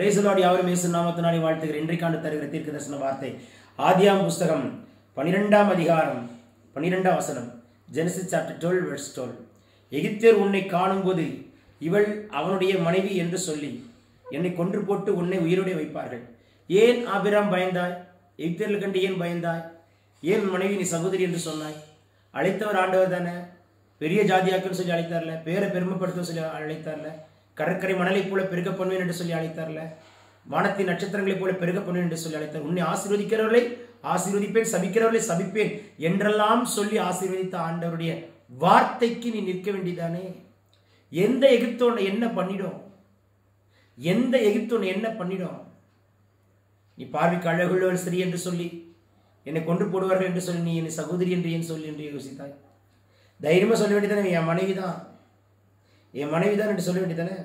பிரேசலாடி யாவரும் இயேசு நாமத்தினாலே வாழ்த்துகிற இன்றைக்காண்டு தருகிற தீர்க்க தரிசன வார்த்தை ஆதியாம் புஸ்தகம் பனிரெண்டாம் அதிகாரம் பனிரெண்டாம் வசனம் Genesis chapter twelve verse twelve எகிப்தியர் உன்னை காணும்போது இவள் அவனுடைய மனைவி என்று சொல்லி என்னை கொன்று போட்டு உன்னை உயிரோടെ வைப்பார்கள் ஏன் ஆபிராம் பயந்தாய் எகிப்தியர்கள் கண்டு ஏன் பயந்தாய் ஏன் மனைவி நீ சகோதரி என்று சொன்னாய் அழைத்தவர் ஆண்டவர் தானே பெரிய ஜாதியாக்குன்னு சொல்லி அழைத்தார்ல பேரை பெருமைப்படுத்த சொல்லி அழைத்தார்ல கடற்கரை மணலைப் போல பெருக பண்ணுவேன் என்று சொல்லி அழைத்தார்ல வானத்தின் நட்சத்திரங்களைப் போல பெருக பண்ணுவேன் என்று சொல்லி அழைத்தார் உன்னை ஆசீர்வதிக்கிறவர்களை ஆசீர்வதிப்பேன் சபிக்கிறவர்களை சபிப்பேன் என்றெல்லாம் சொல்லி ஆசீர்வதித்த ஆண்டவருடைய வார்த்தைக்கு நீ நிற்க வேண்டியதானே எந்த எகிப்து உன்னை என்ன பண்ணிடும் எந்த எகிப்து உன்னை என்ன பண்ணிடும் நீ பார்வைக்கு அழகுள்ளவர் சரி என்று சொல்லி என்னை கொண்டு போடுவார்கள் என்று சொல்லி நீ என்னை சகோதரி என்று ஏன் சொல்லி என்று யோசித்தாய் தைரியமா சொல்ல வேண்டியதானே என் மனைவி தான் என் மனைவி தான் என்று சொல்ல வேண்டியதானே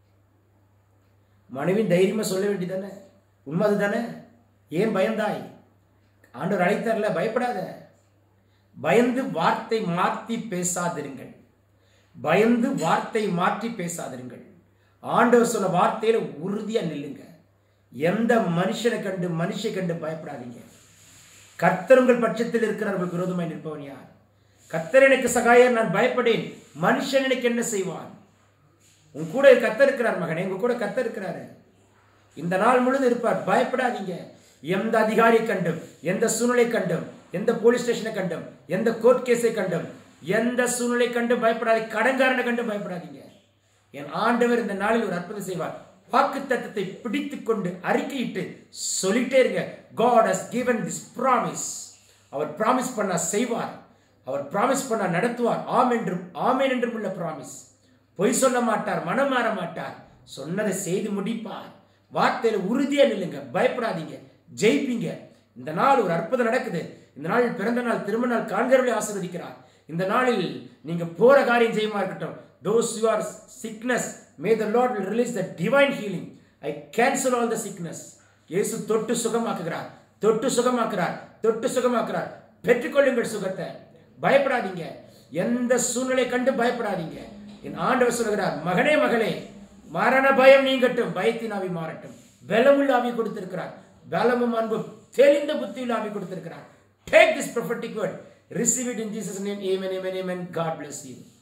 மனைவி தைரியமா சொல்ல வேண்டியதானே உண்மை அதுதானே ஏன் பயந்தாய் ஆண்டவர் அழைத்தார்ல பயப்படாத பயந்து வார்த்தை மாற்றி பேசாதிருங்கள் பயந்து வார்த்தை மாற்றி பேசாதிருங்கள் ஆண்டவர் சொன்ன வார்த்தையில உறுதியா நில்லுங்க எந்த மனுஷனை கண்டு மனுஷை கண்டு பயப்படாதீங்க கர்த்தர் உங்கள் பட்சத்தில் இருக்கிறவர்கள் விரோதமாய் நிற்பவன் யார் கர்த்தர் எனக்கு சகாயர் நான் பயப்படேன் மனுஷன் எனக்கு என்ன செய்வான் உன் கூட கர்த்தர் இருக்கிறார் மகனே உங்க கூட கர்த்தர் இருக்கிறாரு இந்த நாள் முழுதும் இருப்பார் பயப்படாதீங்க எந்த அதிகாரி கண்டும் எந்த சூழ்நிலை கண்டும் எந்த போலீஸ் ஸ்டேஷனை கண்டும் எந்த கோர்ட் கேஸை கண்டும் எந்த சூழ்நிலை கண்டும் பயப்படாதீங்க கடன்காரனை கண்டும் பயப்படாதீங்க என் ஆண்டவர் இந்த நாளில் ஒரு அற்புதம் செய்வார் வாக்கு தத்தத்தை பிடித்துக் கொண்டு அறிக்கையிட்டு சொல்லிட்டே இருங்க God has given this promise அவர் ப்ராமிஸ் பண்ண செய்வார் அவர் ப்ராமிஸ் பண்ண நடத்துவார் ஆம் என்றும் ஆமேன் என்றும் உள்ள ப்ராமிஸ் பொய் சொல்ல மாட்டார் மனம் மாற மாட்டார் சொன்னதை செய்து முடிப்பார் வார்த்தையில உறுதியா நில்லுங்க பயப்படாதீங்க ஜெயிப்பீங்க இந்த நாள் ஒரு அற்புதம் நடக்குது இந்த நாளில் பிறந்த நாள் திருமண நாள் காண்கிறவர்களை ஆசீர்வதிக்கிறார் இந்த நாளில் நீங்க போற காரியம் ஜெயமா இருக்கட்டும் those who are sickness may the lord will release the divine healing i cancel all the sickness இயேசு தொட்டு சுகமாக்குகிறார் தொட்டு சுகமாக்குறார் தொட்டு சுகமாக்குறார் பெற்றுக்கொள்ளுங்கள் சுகத்தை பயப்படாதீங்க எந்த சூழ்நிலை கண்டு பயப்படாதீங்க என் ஆண்டவர் சொல்கிறார் மகனே மகளே மரண பயம் நீங்கட்டும் பயத்தின் ஆவி மாறட்டும் பலமுள்ள ஆவி கொடுத்திருக்கிறார் பலமும் அன்பும் தெளிந்த புத்தியுள்ள ஆவி கொடுத்திருக்கிறார் take this prophetic word receive it in jesus name amen amen amen god bless you